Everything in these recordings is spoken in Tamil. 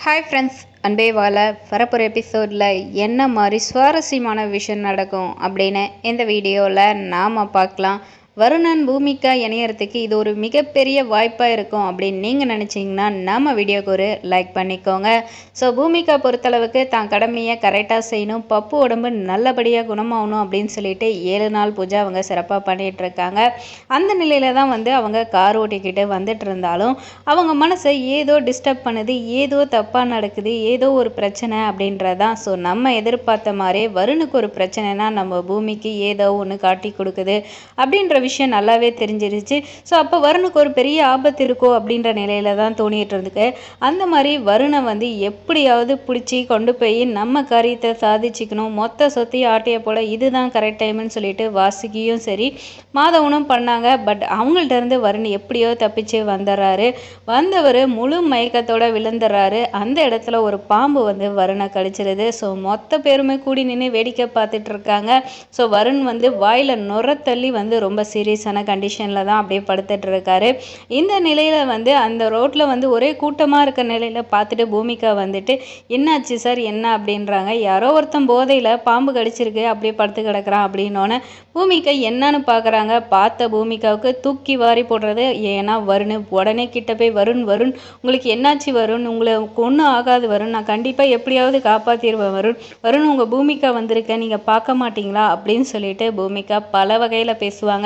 ஹாய் ஃப்ரெண்ட்ஸ் அன்பே வாழ வரப்போகிற எபிசோடில் என்ன மாதிரி சுவாரஸ்யமான விஷயம் நடக்கும் அப்படின்னு இந்த வீடியோவில் நாம் பார்க்கலாம் வருணன் பூமிகா இணையறதுக்கு இது ஒரு மிகப்பெரிய வாய்ப்பாக இருக்கும் அப்படின்னு நீங்கள் நினச்சிங்கன்னா நம்ம வீடியோக்கு ஒரு லைக் பண்ணிக்கோங்க ஸோ பூமிகா பொறுத்தளவுக்கு தான் கடமையை கரெக்டாக செய்யணும் பப்பு உடம்பு நல்லபடியாக குணமாகணும் அப்படின்னு சொல்லிட்டு ஏழு நாள் பூஜை அவங்க சிறப்பாக பண்ணிகிட்டு இருக்காங்க அந்த நிலையில தான் வந்து அவங்க கார் ஓட்டிக்கிட்டு வந்துட்டு இருந்தாலும் அவங்க மனசை ஏதோ டிஸ்டர்ப் பண்ணுது ஏதோ தப்பாக நடக்குது ஏதோ ஒரு பிரச்சனை அப்படின்றதான் ஸோ நம்ம எதிர்பார்த்த மாதிரியே வருணுக்கு ஒரு பிரச்சனைனா நம்ம பூமிக்கு ஏதோ ஒன்று காட்டி கொடுக்குது அப்படின்ற விஷயம் நல்லாவே தெரிஞ்சிருச்சு ஸோ அப்போ வருணுக்கு ஒரு பெரிய ஆபத்து இருக்கோ அப்படின்ற நிலையில தான் தோணிட்டு இருந்துக்கு அந்த மாதிரி வருணை வந்து எப்படியாவது பிடிச்சி கொண்டு போய் நம்ம காரியத்தை சாதிச்சுக்கணும் மொத்த சொத்தையும் ஆட்டிய போல இதுதான் கரெக்ட் டைம்னு சொல்லிட்டு வாசுகியும் சரி மாதவனும் பண்ணாங்க பட் அவங்கள்ட்ட இருந்து வருண் எப்படியோ தப்பிச்சு வந்துடுறாரு வந்தவர் முழு மயக்கத்தோட விழுந்துடுறாரு அந்த இடத்துல ஒரு பாம்பு வந்து வருணை கடிச்சிருது ஸோ மொத்த பேருமே கூடி நின்று வேடிக்கை பார்த்துட்டு இருக்காங்க ஸோ வருண் வந்து வாயில நுர தள்ளி வந்து ரொம்ப சீரியஸான கண்டிஷனில் தான் அப்படியே படுத்துட்டு இருக்காரு இந்த நிலையில் வந்து அந்த ரோட்டில் வந்து ஒரே கூட்டமாக இருக்க நிலையில் பார்த்துட்டு பூமிகா வந்துட்டு என்னாச்சு சார் என்ன அப்படின்றாங்க யாரோ ஒருத்தன் போதையில் பாம்பு கடிச்சிருக்கு அப்படியே படுத்து கிடக்குறான் அப்படின்னோடனே பூமிகா என்னன்னு பார்க்குறாங்க பார்த்த பூமிகாவுக்கு தூக்கி வாரி போடுறது ஏன்னா வருண் உடனே கிட்ட போய் வருண் வருண் உங்களுக்கு என்னாச்சு வருண் உங்களை ஒன்றும் ஆகாது வருண் நான் கண்டிப்பாக எப்படியாவது காப்பாற்றிடுவேன் வருண் வருண் உங்கள் பூமிகா வந்திருக்கேன் நீங்கள் பார்க்க மாட்டீங்களா அப்படின்னு சொல்லிட்டு பூமிகா பல வகையில் பேசுவாங்க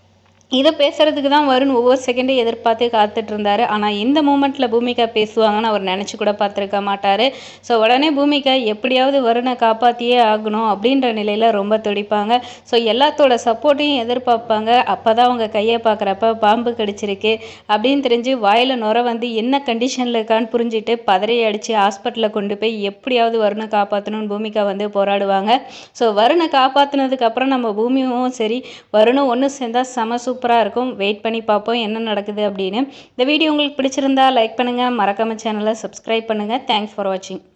இதை பேசுறதுக்கு தான் வருண் ஒவ்வொரு செகண்டும் எதிர்பார்த்து காத்துட்டு இருந்தாரு ஆனால் இந்த மூமெண்ட்டில் பூமிகா பேசுவாங்கன்னு அவர் நினச்சி கூட பார்த்துருக்க மாட்டார் ஸோ உடனே பூமிகா எப்படியாவது வருணை காப்பாற்றியே ஆகணும் அப்படின்ற நிலையில் ரொம்ப துடிப்பாங்க ஸோ எல்லாத்தோட சப்போர்ட்டையும் எதிர்பார்ப்பாங்க அப்போ தான் அவங்க கையை பார்க்குறப்ப பாம்பு கடிச்சிருக்கு அப்படின்னு தெரிஞ்சு வாயில் நுர வந்து என்ன கண்டிஷனில் இருக்கான்னு புரிஞ்சுட்டு பதறி அடித்து ஹாஸ்பிட்டலில் கொண்டு போய் எப்படியாவது வருணை காப்பாற்றணும்னு பூமிகா வந்து போராடுவாங்க ஸோ வருணை காப்பாற்றினதுக்கு அப்புறம் நம்ம பூமியும் சரி வருணும் ஒன்று சேர்ந்தால் செம சூப்பராக இருக்கும் வெயிட் பண்ணி பார்ப்போம் என்ன நடக்குது அப்படின்னு இந்த வீடியோ உங்களுக்கு பிடிச்சிருந்தா லைக் பண்ணுங்கள் மறக்காம சேனலை சப்ஸ்கிரைப் பண்ணுங்கள் தேங்க்ஸ் ஃபார் வாட்சிங்